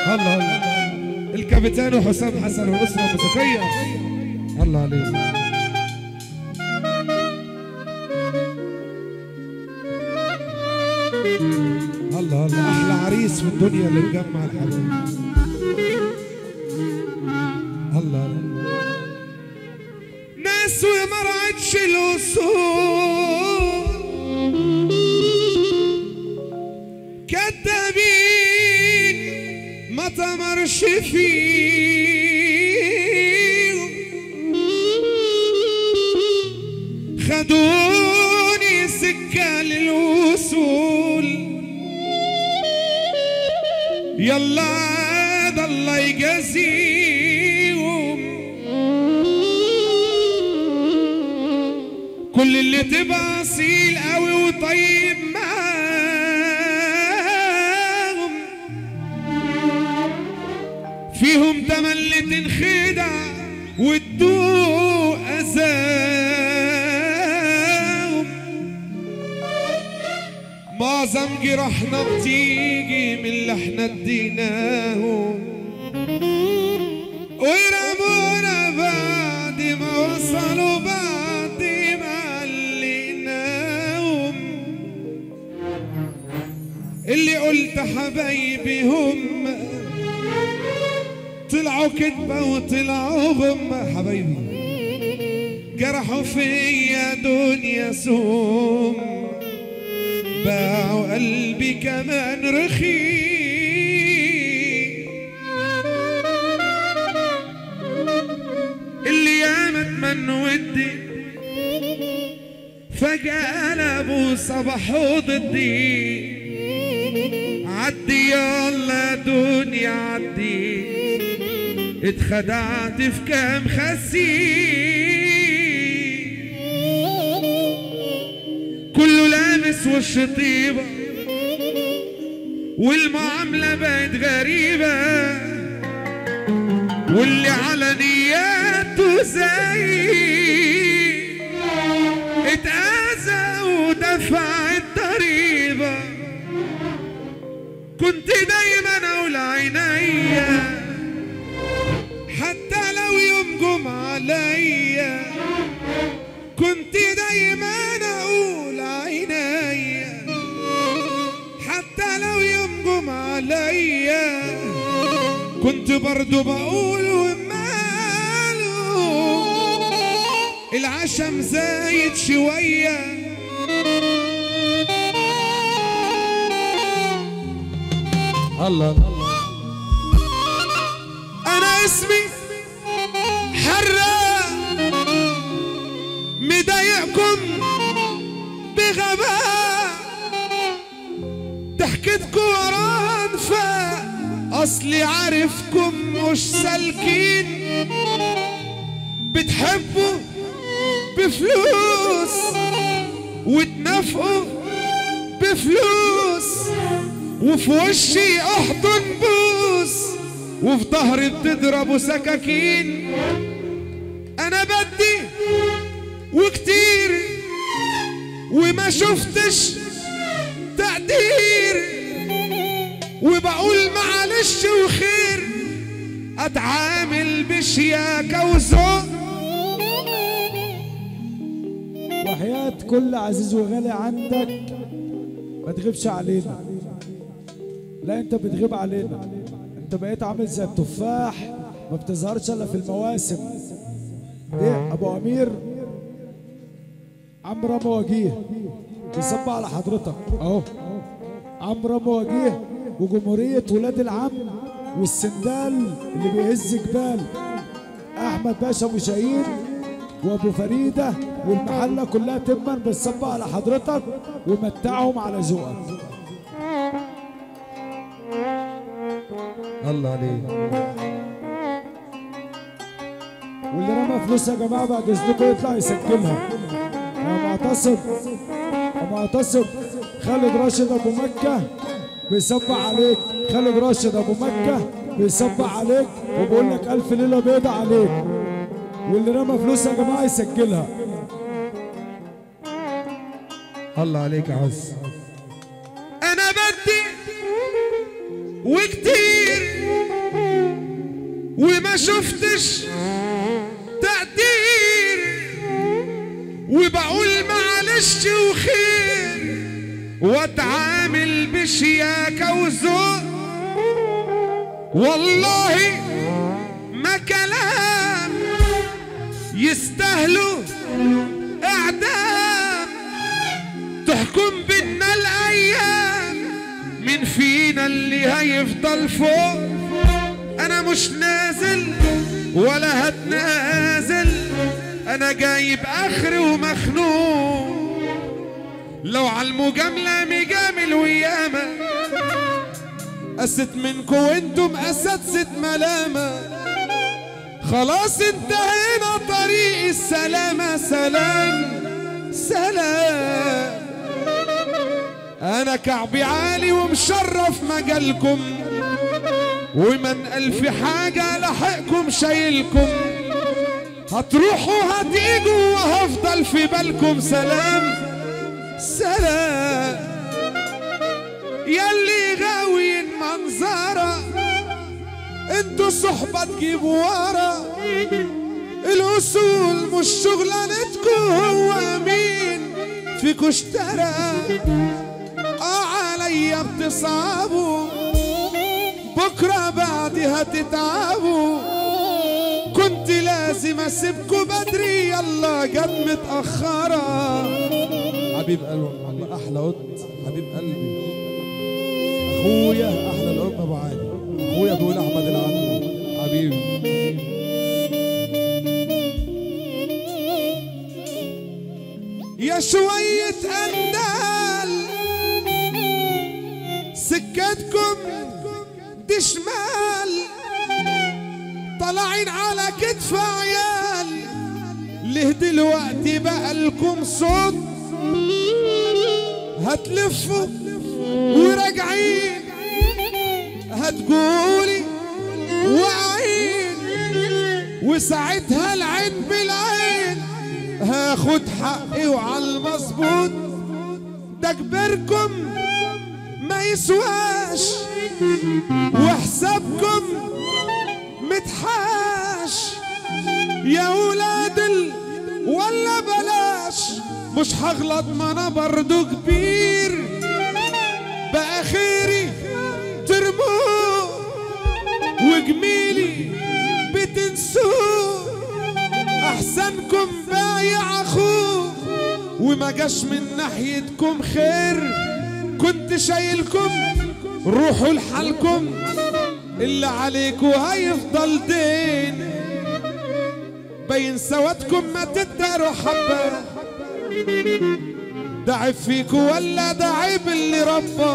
الله الله الكابتن حسام حسن والاسره الموسيقيه الله عليك الله الله احلى عريس في الدنيا اللي مجمع الحبايب الله الله ناس وما رعتش الوصول كدابين ما تمرش فيهم خدوني سكة للوصول يلا ده الله يجازيهم كل اللي تبقى اصيل قوي وطيب معاهم فيهم تملي تنخدع وتدوق اذاهم معظم جراحنا بتيجي من اللي احنا اديناهم ورمونا بعد ما وصلوا بعد ما عليناهم اللي قلت حبايبي هم طلعوا كدبة وطلعوا غم حبايبي جرحوا فيا دنيا سوم باعوا قلبي كمان رخيص اللي ياما اتمنوا ودي فجأة قلبوا صبحوا ضدي عدي يلا دنيا عدي اتخدعت في كام خسي كله لابس وش طيبة والمعاملة بقت غريبة واللي على نياته زي اتأذى ودفع الضريبة كنت دايما اقول عينيا حتى لو يوم جم عليا كنت دايما اقول عينيا حتى لو يوم جم عليا كنت برضو بقول وماله العشم زايد شويه الله انا اسمي حراق مضايقكم بغباء ضحكتكم وراها انفاق اصلي عارفكم مش سالكين بتحبوا بفلوس وتنافقوا بفلوس وفي وشي احضن بوس وفي ظهري بتضربوا سكاكين انا بدي وكتير وما شفتش تقدير وبقول معلش وخير اتعامل بشياكة وذوق وحياة كل عزيز وغالي عندك ما تغيبش علينا لا انت بتغيب علينا انت بقيت عامل زي التفاح ما بتظهرش الا في المواسم ده ابو امير عمرو رامي وجيه بيصب على حضرتك اهو عمرو رامي وجيه وجمهورية ولاد العم والسندال اللي بيهز جبال احمد باشا ابو شاهين وابو فريده والمحله كلها تما بتصب على حضرتك ومتعهم على ذوقك الله عليك واللي رمى فلوس يا جماعه بعد اذنكم يطلع يسجلها يا معتصم يا معتصم خالد راشد ابو مكه بيصب عليك خالد راشد ابو مكه بيصب عليك وبيقول لك الف ليله بيضة عليك واللي رمى فلوس يا جماعه يسجلها الله عليك يا عز انا بدي وكتير وما شفتش تقدير وبقول معلش وخير واتعامل بشياكة وذوق والله ما كلام يستاهلوا اعدام تحكم بينا الايام مين فينا اللي هيفضل فوق انا مش نازل ولا هتنازل انا جايب اخر ومخنوق لو على المجاملة مجامل وياما قست منكو وانتم اساتذة ملامة خلاص انتهينا طريق السلامة سلام سلام انا كعبي عالي ومشرف مجالكم ومن الف حاجة لحقكم شايلكم هتروحوا هتيجوا وهفضل في بالكم سلام سلام يلي غاويين منظرة انتوا صحبة تجيبوا ورا الاصول مش شغلانتكوا هو مين فيكوا اشترى اه عليا بتصعبوا بكرة بعدها تتعبوا كنت لازم اسيبكوا بدري يلا جت متأخرة حبيب قلبي والله احلى قط حبيب قلبي اخويا احلى الام ابو علي اخويا بيقول احمد العدل حبيبي يا شوية أندال سكتكم دي شمال طالعين على كتف عيال ليه دلوقتي بقى لكم صوت هتلفوا وراجعين هتقولي وعين وساعتها العين بالعين هاخد حقي وعلى المظبوط ده كبركم ما يسواش وحسابكم متحاش يا ولاد ال ولا بلاش مش هغلط ما انا برضو كبير بقى خيري ترموه وجميلي بتنسوه احسنكم بايع اخوه وما جاش من ناحيتكم خير كنت شايلكم روحوا لحالكم اللي عليكوا هيفضل دين بين سواتكم ما تداروا حبه ده عيب فيكوا ولا ده عيب اللي ربى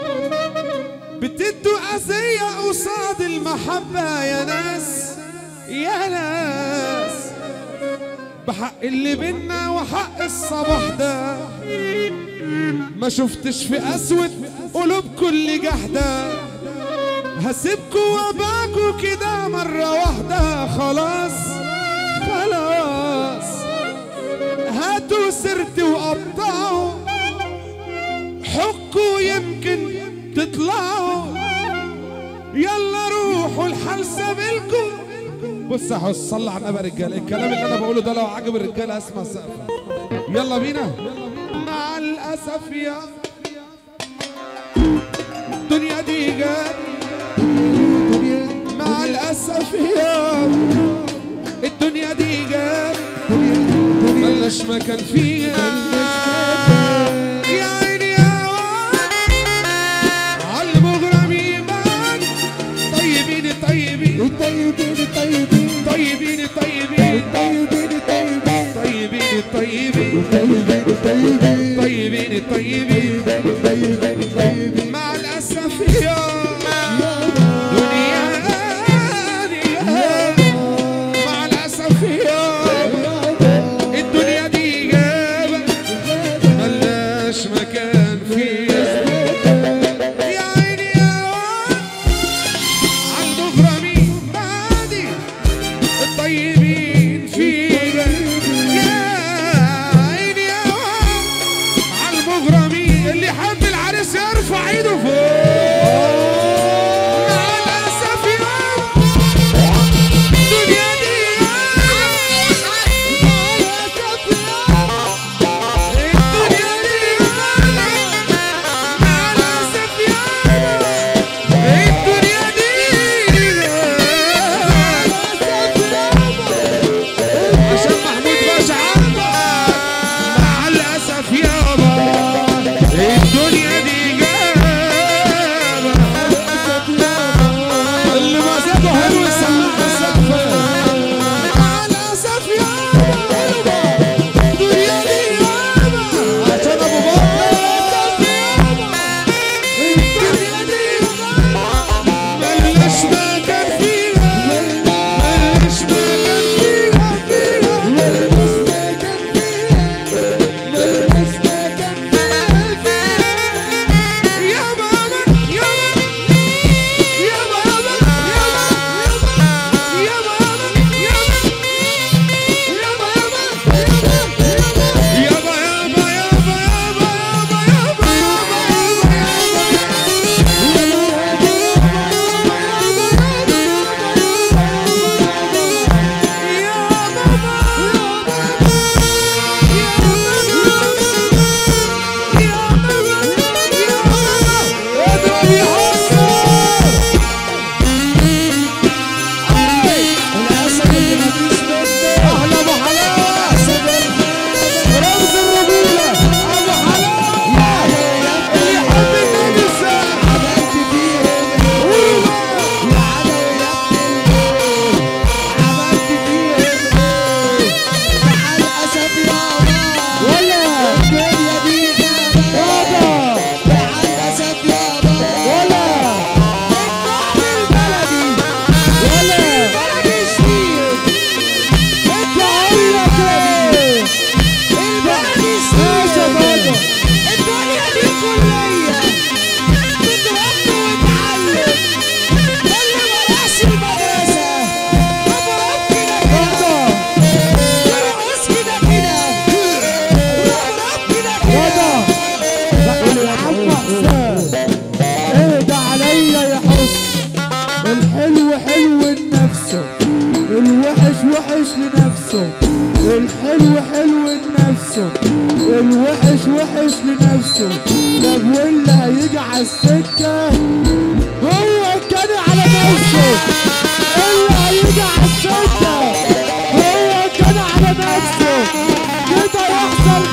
بتدوا أذية قصاد المحبة يا ناس يا ناس بحق اللي بينا وحق الصباح ده ما شفتش في أسود قلوب كل جحدة هسيبكوا واباكوا كده مرة واحدة خلاص خلاص هاتوا سيرتي وقطعوا حكوا يمكن تطلعوا يلا روحوا الحال سابلكم بص يا حس صلى على النبي يا رجاله الكلام اللي انا بقوله ده لو عجب الرجاله اسمع سقف يلا بينا مع الاسف يا الدنيا دي جت مع الاسف يا الدنيا دي جت ملناش مكان فيها يا عيني يا واد على المغرمين بعد طيبين الطيبين الطيبين الطيبين طيبين الطيبين الطيبين الطيبين طيبين الطيبين الطيبين الطيبين طيبين الطيبين الطيبين الطيبين مع الأسف يا دنيا مع الأسف يا الدنيا دي جابة ملناش مكان فيها يا عيني يا واد عالمغرمين بعدي الطيبين فيها يا عيني يا واد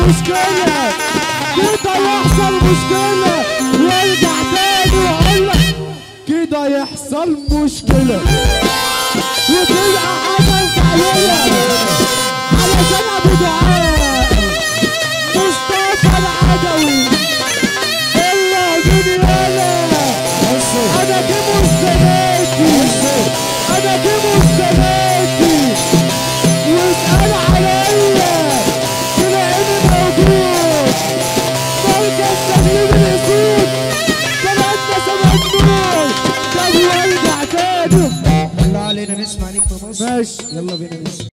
مشكلة كده يحصل مشكلة وارجع تاني واقول لك كده يحصل مشكلة وتبقى حاجة فعلية علشان ابو دعاء مصطفى العدوي الا دنيانا انا جيبو السناتي انا جيبو السناتي واسأل عليا تلاقيني موجود مركز تغيير الاسود ثلاثة سبعة طب وارجع تاني الله علينا نسمع نجم مصر ماشي يلا بينا نسمع